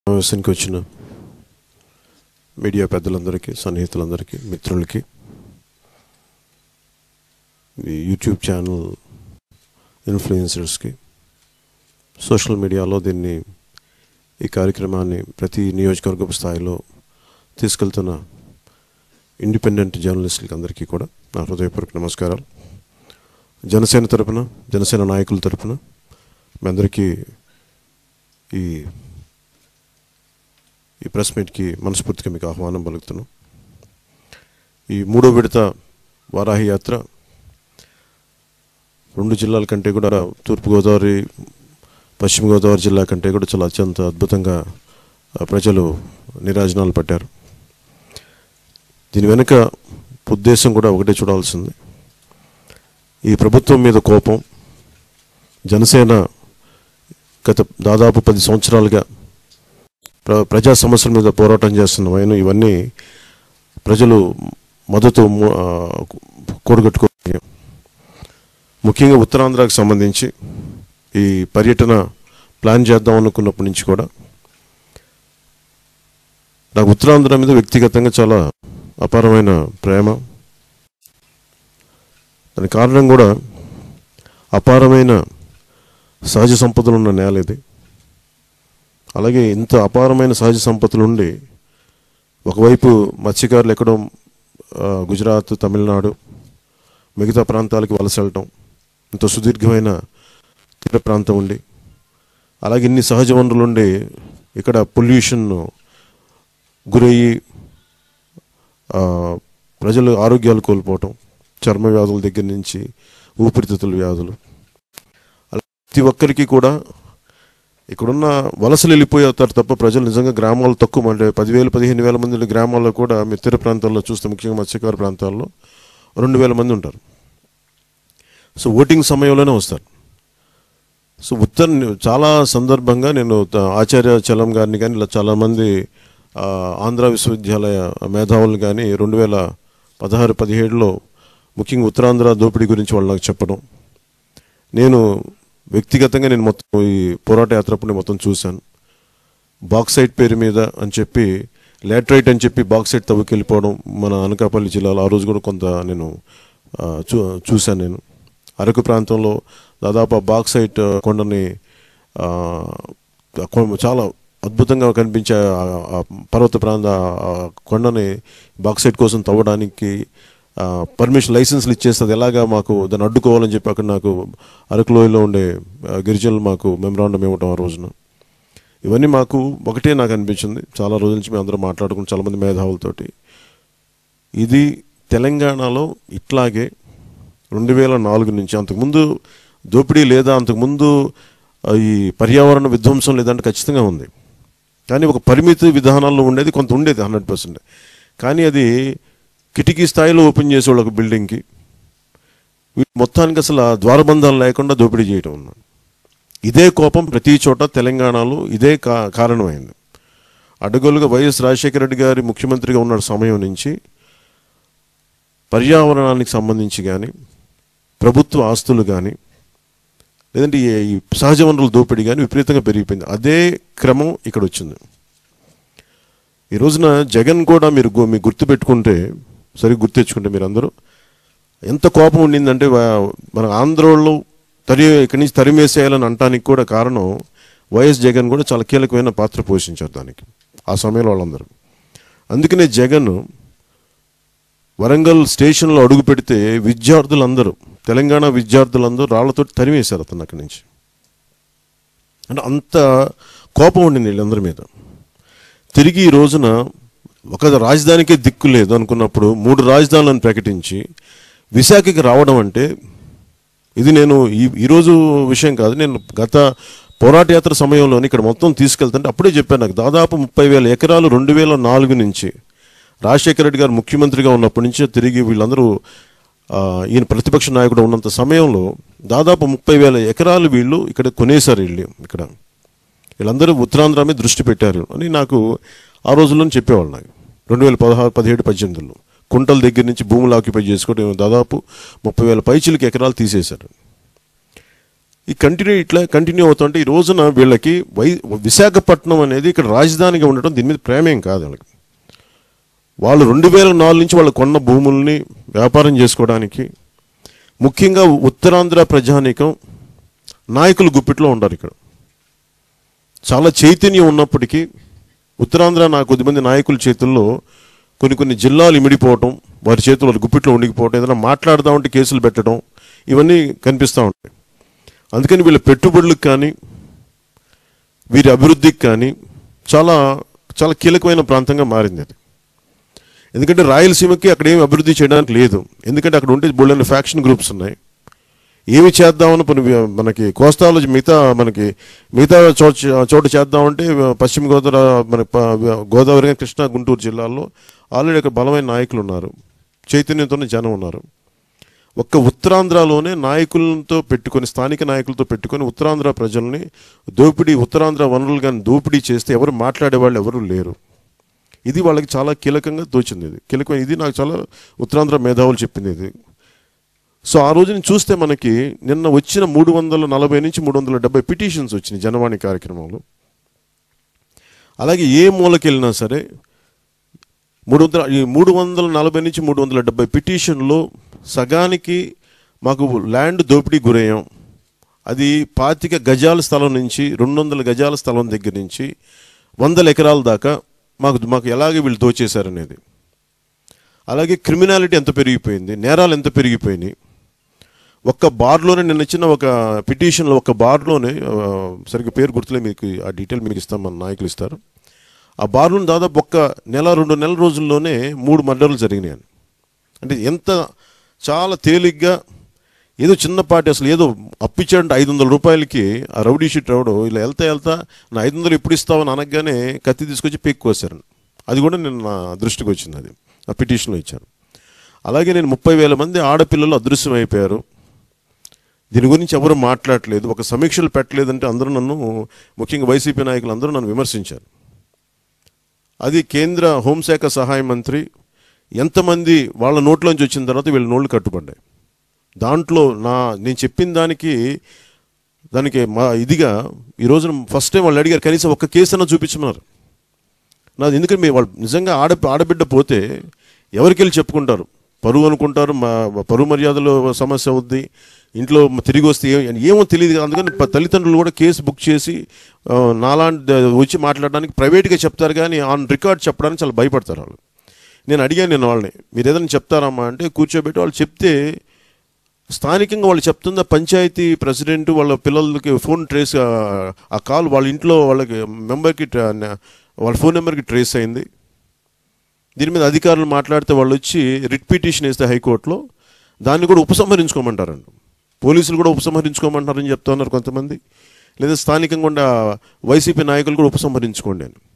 సమావేశానికి వచ్చిన మీడియా పెద్దలందరికీ సన్నిహితులందరికీ మిత్రులకి ఈ యూట్యూబ్ ఛానల్ ఇన్ఫ్లుయెన్సర్స్కి సోషల్ మీడియాలో దీన్ని ఈ కార్యక్రమాన్ని ప్రతి నియోజకవర్గపు స్థాయిలో తీసుకెళ్తున్న ఇండిపెండెంట్ జర్నలిస్టులకి అందరికీ కూడా నా హృదయపూర్వక నమస్కారాలు జనసేన తరపున జనసేన నాయకుల తరపున మీ అందరికీ ఈ ఈ ప్రెస్ మీట్కి మనస్ఫూర్తిగా మీకు ఆహ్వానం పలుకుతున్నాం ఈ మూడో విడత వారాహి యాత్ర రెండు జిల్లాల కంటే కూడా తూర్పుగోదావరి పశ్చిమ గోదావరి జిల్లా కంటే కూడా చాలా అత్యంత అద్భుతంగా ఆ, ప్రజలు నిరాజనాలు పట్టారు దీని వెనుక ఉద్దేశం కూడా ఒకటే చూడాల్సింది ఈ ప్రభుత్వం మీద కోపం జనసేన గత దాదాపు పది సంవత్సరాలుగా ప్ర ప్రజా సమస్యల మీద పోరాటం చేస్తున్న ఇవన్నీ ప్రజలు మద్దతు ము- ఆ, కూడగట్టుకో ముఖ్యంగా ఉత్తరాంధ్రకు సంబంధించి ఈ పర్యటన ప్లాన్ చేద్దాం అనుకున్నప్పటి నుంచి కూడా నాకు ఉత్తరాంధ్ర మీద వ్యక్తిగతంగా చాలా అపారమైన ప్రేమ దానికి కారణం కూడా అపారమైన సహజ సంపదలు ఉన్న నేల ఇది అలాగే ఇంత అపారమైన సహజ సంపదలు ఉండి ఒకవైపు మత్స్యకారులు ఎక్కడో ఆ, గుజరాత్ తమిళనాడు మిగతా ప్రాంతాలకు వలస వెళ్ళటం ఇంత సుదీర్ఘమైన తీర ప్రాంతం ఉండి అలాగే ఇన్ని సహజ వనరులు ఉండి ఇక్కడ పొల్యూషన్ గురయ్యి ఆ, ప్రజలు ఆరోగ్యాలు కోల్పోవటం చర్మ వ్యాధుల దగ్గర నుంచి ఊపిరితిత్తుల వ్యాధులు అలా ప్రతి ఒక్కరికి కూడా ఇక్కడున్న వలసలు వెళ్ళిపోతారు తప్ప ప్రజలు నిజంగా గ్రామాలు తక్కువ అంటే పదివేలు పదిహేను వేల మంది గ్రామాల్లో కూడా మీరు తీర ప్రాంతాల్లో చూస్తే ముఖ్యంగా మత్స్యకార ప్రాంతాల్లో రెండు వేల మంది ఉంటారు సో ఓటింగ్ సమయంలోనే వస్తారు సో ఉత్తర చాలా సందర్భంగా నేను త- ఆచార్య చలం గారిని కానీ ఇలా చాలామంది ఆ, ఆంధ్ర విశ్వవిద్యాలయ మేధావులు కానీ రెండు వేల పదహారు పదిహేడులో ముఖ్యంగా ఉత్తరాంధ్ర దోపిడీ గురించి వాళ్ళు నాకు చెప్పడం నేను వ్యక్తిగతంగా నేను మొత్తం ఈ పోరాట యాత్ర అప్పుడు నేను మొత్తం చూశాను బాక్సైట్ పేరు మీద అని చెప్పి లాటరైట్ అని చెప్పి బాక్సైట్ తవ్వుకెళ్ళిపోవడం మన అనకాపల్లి జిల్లాలో ఆ రోజు కూడా కొంత నేను ఆ, చూ చూశాను నేను అరకు ప్రాంతంలో దాదాపు ఆ బాక్సైట్ కొండని ఆ, ఆ కొ- చాలా అద్భుతంగా కనిపించే ఆ- ఆ పర్వత ప్రాంత ఆ కొండని బాక్సైట్ కోసం తవ్వడానికి పర్మిషన్ లైసెన్స్లు ఇచ్చేస్తుంది ఎలాగా మాకు దాన్ని అడ్డుకోవాలని చెప్పి అక్కడ నాకు అరకులోయలో ఉండే ఆ, గిరిజనులు మాకు మెమరాండం ఇవ్వటం ఆ రోజున ఇవన్నీ మాకు ఒకటే నాకు అనిపించింది చాలా రోజుల నుంచి మేము అందరం మాట్లాడుకుని చాలామంది మేధావులతోటి ఇది తెలంగాణలో ఇట్లాగే రెండు వేల నాలుగు నుంచి అంతకుముందు దోపిడీ లేదా అంతకుముందు ఆ, ఈ పర్యావరణ విధ్వంసం లేదంటే ఖచ్చితంగా ఉంది కానీ ఒక పరిమితి విధానాల్లో ఉండేది కొంత ఉండేది హండ్రెడ్ పర్సెంట్ కానీ అది కిటికీ స్థాయిలో ఓపెన్ చేసేవాళ్ళు ఒక బిల్డింగ్కి వీళ్ళు మొత్తానికి అసలు ఆ ద్వారబంధాలు లేకుండా దోపిడీ చేయటం ఉన్నాడు ఇదే కోపం ప్రతి చోట తెలంగాణలో ఇదే కా కారణమైంది అడ్డగోలుగా వైఎస్ రాజశేఖర రెడ్డి గారి ముఖ్యమంత్రిగా ఉన్న సమయం నుంచి పర్యావరణానికి సంబంధించి కానీ ప్రభుత్వ ఆస్తులు కానీ లేదంటే ఈ- ఈ సహజ వనరుల దోపిడీ కానీ విపరీతంగా పెరిగిపోయింది అదే క్రమం ఇక్కడ వచ్చింది ఈ రోజున జగన్ కూడా మీరు గు- మీరు గుర్తుపెట్టుకుంటే సరిగ్గా గుర్తెచ్చుకుంటే మీరు అందరూ ఎంత కోపం ఉండిందంటే వా- మన ఆంధ్రలో తరి ఇక్కడి నుంచి తరిమేసేయాలని అంటానికి కూడా కారణం వైఎస్ జగన్ కూడా చాలా కీలకమైన పాత్ర పోషించారు దానికి ఆ సమయంలో వాళ్ళందరూ అందుకనే జగన్ వరంగల్ స్టేషన్లో అడుగు పెడితే విద్యార్థులందరూ తెలంగాణ విద్యార్థులందరూ రాళ్లతో తరిమేశారు అతను అక్కడి నుంచి అంటే అంత కోపం ఉండింది వీళ్ళందరి మీద తిరిగి ఈ రోజున ఒక రాజధానికే దిక్కు లేదు అనుకున్నప్పుడు మూడు రాజధానులను ప్రకటించి విశాఖకి రావడం అంటే ఇది నేను ఈ ఈరోజు విషయం కాదు నేను గత పోరాట యాత్ర సమయంలోని ఇక్కడ మొత్తం తీసుకెళ్తుంటే అప్పుడే చెప్పాను నాకు దాదాపు ముప్పై వేల ఎకరాలు రెండు వేల నాలుగు నుంచి రాజశేఖర రెడ్డి గారు ముఖ్యమంత్రిగా ఉన్నప్పటి నుంచి తిరిగి వీళ్ళందరూ ఆ, ఈయన ప్రతిపక్ష నాయకుడు ఉన్నంత సమయంలో దాదాపు ముప్పై వేల ఎకరాలు వీళ్ళు ఇక్కడ కొనేశారు వీళ్ళు ఇక్కడ వీళ్ళందరూ ఉత్తరాంధ్ర మీద దృష్టి పెట్టారు అని నాకు ఆ రోజుల్లో చెప్పేవాళ్ళు నాకు రెండు వేల పదహారు పదిహేడు పద్దెనిమిదిలో కుంటల దగ్గర నుంచి భూములు ఆక్యుపై చేసుకోవడం దాదాపు ముప్పై వేల పైచిలకి ఎకరాలు తీసేశారు ఈ కంటిన్యూ ఇట్లా కంటిన్యూ అవుతుంటే ఈ రోజున వీళ్ళకి వై విశాఖపట్నం అనేది ఇక్కడ రాజధానిగా ఉండటం దీని మీద ప్రేమేం కాదు వాళ్ళకి వాళ్ళు రెండు వేల నాలుగు నుంచి వాళ్ళు కొన్న భూముల్ని వ్యాపారం చేసుకోవడానికి ముఖ్యంగా ఉత్తరాంధ్ర ప్రజానీకం నాయకులు గుప్పిట్లో ఉంటారు ఇక్కడ చాలా చైతన్యం ఉన్నప్పటికీ ఉత్తరాంధ్ర నా కొద్దిమంది నాయకుల చేతుల్లో కొన్ని కొన్ని జిల్లాలు ఇమిడిపోవటం వారి చేతుల్లో గుప్పిట్లో ఉండిపోవటం ఏదైనా మాట్లాడదామంటే కేసులు పెట్టడం ఇవన్నీ కనిపిస్తూ ఉంటాయి అందుకని వీళ్ళ పెట్టుబడులకు కానీ వీరి అభివృద్ధికి కానీ చాలా చాలా కీలకమైన ప్రాంతంగా మారింది అది ఎందుకంటే రాయలసీమకి అక్కడ ఏమి అభివృద్ధి చేయడానికి లేదు ఎందుకంటే అక్కడ ఉంటే బోళ్ళని ఫ్యాక్షన్ గ్రూప్స్ ఉన్నాయి ఏమి చేద్దామని పని మనకి కోస్తాలో మిగతా మనకి మిగతా చోట చోట చేద్దామంటే పశ్చిమ గోదావరి మన ప- గోదావరి కానీ కృష్ణా గుంటూరు జిల్లాల్లో ఆల్రెడీ అక్కడ బలమైన నాయకులు ఉన్నారు చైతన్యంతోనే జనం ఉన్నారు ఒక్క ఉత్తరాంధ్రలోనే నాయకులతో పెట్టుకొని స్థానిక నాయకులతో పెట్టుకొని ఉత్తరాంధ్ర ప్రజల్ని దోపిడీ ఉత్తరాంధ్ర వనరులు కానీ దోపిడీ చేస్తే ఎవరు మాట్లాడే వాళ్ళు ఎవరు లేరు ఇది వాళ్ళకి చాలా కీలకంగా తోచింది ఇది కీలకం ఇది నాకు చాలా ఉత్తరాంధ్ర మేధావులు చెప్పింది ఇది సో ఆ రోజుని చూస్తే మనకి నిన్న వచ్చిన మూడు వందల నలభై నుంచి మూడు వందల డెబ్బై పిటిషన్స్ వచ్చినాయి జనవాణి కార్యక్రమంలో అలాగే ఏ మూలకి వెళ్ళినా సరే మూడు వందల ఈ మూడు వందల నలభై నుంచి మూడు వందల డెబ్బై పిటిషన్లో సగానికి మాకు ల్యాండ్ దోపిడీ గురయ్యాం అది పాతిక గజాల స్థలం నుంచి రెండు వందల గజాల స్థలం దగ్గర నుంచి వందల ఎకరాల దాకా మాకు మాకు ఎలాగే వీళ్ళు దోచేశారనేది అలాగే క్రిమినాలిటీ ఎంత పెరిగిపోయింది నేరాలు ఎంత పెరిగిపోయినాయి ఒక్క బార్లోనే నిన్న ఇచ్చిన ఒక పిటిషన్లో ఒక బార్లోనే ఆ, సరిగ్గా పేరు గుర్తులే మీకు ఆ డీటెయిల్ మీకు ఇస్తాం మన నాయకులు ఇస్తారు ఆ బార్లో దాదాపు ఒక్క నెల రెండు నెలల రోజుల్లోనే మూడు మర్డర్లు జరిగినాయి అని. అంటే ఎంత చాలా తేలిగ్గా ఏదో చిన్నపాటి అసలు ఏదో అప్పిచ్చాడంటే ఐదు వందల రూపాయలకి ఆ రౌడీ షీట్ రావడం ఇలా వెళ్తా వెళ్తా నా ఐదు వందలు ఎప్పుడు ఇస్తావని అనగానే కత్తి తీసుకొచ్చి పీక్ కోసారు అది కూడా నేను నా దృష్టికి వచ్చింది అది ఆ పిటిషన్లో ఇచ్చాను అలాగే నేను ముప్పై వేల మంది ఆడపిల్లలు అదృశ్యం అయిపోయారు దీని గురించి ఎవరు మాట్లాడలేదు ఒక సమీక్షలు పెట్టలేదంటే అందరూ నన్ను ముఖ్యంగా వైసీపీ నాయకులు అందరూ నన్ను విమర్శించారు అది కేంద్ర హోంశాఖ సహాయ మంత్రి ఎంతమంది వాళ్ళ నోట్లోంచి వచ్చిన తర్వాత వీళ్ళ నోళ్ళు కట్టుబడ్డాయి దాంట్లో నా నేను చెప్పిన దానికి దానికి మా ఇదిగా ఈ రోజున ఫస్ట్ టైం వాళ్ళు అడిగారు కనీసం ఒక్క కేసు అన్న చూపించమన్నారు నాది ఎందుకంటే మీ వాళ్ళు నిజంగా ఆడ ఆడబిడ్డ పోతే ఎవరికి వెళ్ళి చెప్పుకుంటారు పరువు అనుకుంటారు మా పరువు మర్యాదలో సమస్య అవుద్ది ఇంట్లో తిరిగి వస్తే ఏ- ఏమో తెలియదు కదా. అందుకని ప- తల్లిదండ్రులు కూడా కేసు బుక్ చేసి ఆ, నాలాంటి వచ్చి మాట్లాడడానికి ప్రైవేట్గా చెప్తారు కానీ ఆన్ రికార్డ్ చెప్పడానికి చాలా భయపడతారు వాళ్ళు నేను అడిగాను నేను వాళ్ళని మీరు ఏదైనా చెప్తారమ్మా అంటే కూర్చోబెట్టి వాళ్ళు చెప్తే స్థానికంగా వాళ్ళు చెప్తున్న పంచాయతీ ప్రెసిడెంట్ వాళ్ళ పిల్లలకి ఫోన్ ట్రేస్ ఆ- ఆ కాల్ వాళ్ళ ఇంట్లో వాళ్ళకి మెంబర్కి ట్రా- వాళ్ళ ఫోన్ నెంబర్కి ట్రేస్ అయింది దీని మీద అధికారులు మాట్లాడితే వాళ్ళు వచ్చి రిట్ పిటిషన్ వేస్తే హైకోర్టులో దాన్ని కూడా ఉపసంహరించుకోమంటారండి పోలీసులు కూడా ఉపసంహరించుకోమంటారని చెప్తున్నారు కొంతమంది లేదా స్థానికంగా ఉన్న వైసీపీ నాయకులు కూడా ఉపసంహరించుకోండి అని